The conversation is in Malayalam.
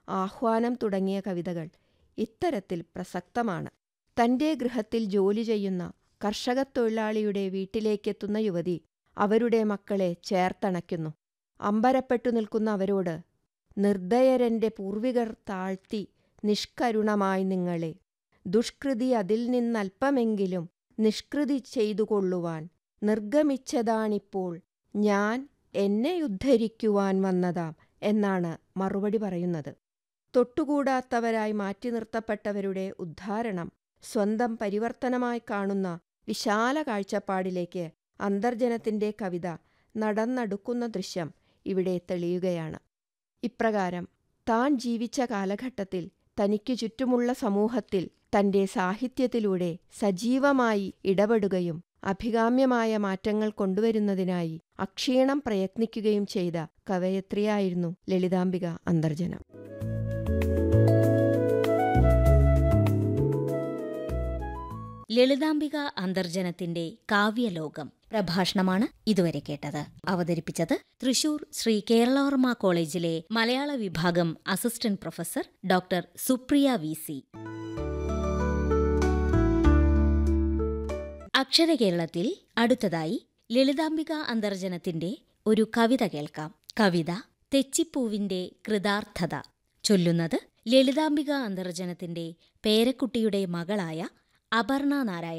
ആഹ്വാനം തുടങ്ങിയ കവിതകൾ ഇത്തരത്തിൽ പ്രസക്തമാണ് തന്റെ ഗൃഹത്തിൽ ജോലി ചെയ്യുന്ന കർഷകത്തൊഴിലാളിയുടെ വീട്ടിലേക്കെത്തുന്ന യുവതി അവരുടെ മക്കളെ ചേർത്തണയ്ക്കുന്നു അമ്പരപ്പെട്ടു നിൽക്കുന്ന അവരോട് നിർദ്ദയരന്റെ പൂർവികർ താഴ്ത്തി നിഷ്കരുണമായി നിങ്ങളെ ദുഷ്കൃതി അതിൽ നിന്നൽപ്പമെങ്കിലും നിഷ്കൃതി ചെയ്തുകൊള്ളുവാൻ നിർഗമിച്ചതാണിപ്പോൾ ഞാൻ എന്നെ ഉദ്ധരിക്കുവാൻ വന്നതാം എന്നാണ് മറുപടി പറയുന്നത് തൊട്ടുകൂടാത്തവരായി മാറ്റി നിർത്തപ്പെട്ടവരുടെ ഉദ്ധാരണം സ്വന്തം പരിവർത്തനമായി കാണുന്ന വിശാല കാഴ്ചപ്പാടിലേക്ക് അന്തർജനത്തിന്റെ കവിത നടന്നടുക്കുന്ന ദൃശ്യം ഇവിടെ തെളിയുകയാണ് ഇപ്രകാരം താൻ ജീവിച്ച കാലഘട്ടത്തിൽ തനിക്കു ചുറ്റുമുള്ള സമൂഹത്തിൽ തന്റെ സാഹിത്യത്തിലൂടെ സജീവമായി ഇടപെടുകയും അഭികാമ്യമായ മാറ്റങ്ങൾ കൊണ്ടുവരുന്നതിനായി അക്ഷീണം പ്രയത്നിക്കുകയും ചെയ്ത കവയത്രിയായിരുന്നു ലളിതാംബിക അന്തർജനം ലളിതാംബിക അന്തർജനത്തിന്റെ കാവ്യലോകം പ്രഭാഷണമാണ് ഇതുവരെ കേട്ടത് അവതരിപ്പിച്ചത് തൃശൂർ ശ്രീ കേരളവർമ്മ കോളേജിലെ മലയാള വിഭാഗം assistant professor doctor Supriya V C അക്ഷരകേരളത്തിൽ അടുത്തതായി ലളിതാംബിക അന്തർജനത്തിന്റെ ഒരു കവിത കേൾക്കാം കവിത തെച്ചിപ്പൂവിന്റെ കൃതാർത്ഥത ചൊല്ലുന്നത് ലളിതാംബിക അന്തർജനത്തിന്റെ പേരക്കുട്ടിയുടെ മകളായ അപർണ നാരായണൻ